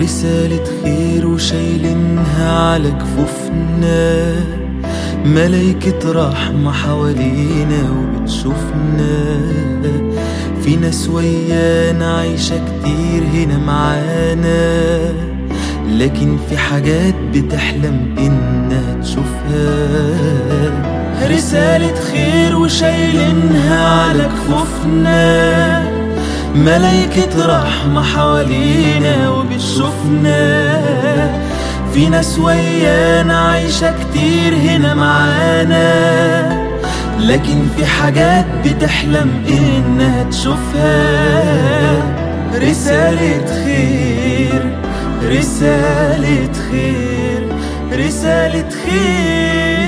رسالة خير وشايلينها على كفوفنا ملايكة رحمة حوالينا وبتشوفنا في ناس ويانا عايشة كتير هنا معانا لكن في حاجات بتحلم إنها تشوفها رسالة خير وشايلينها على كفوفنا ملايكة رحمة حوالينا وبتشوفنا في ناس ويانا عايشة كتير هنا معانا لكن في حاجات بتحلم إنها تشوفها رسالة خير رسالة خير رسالة خير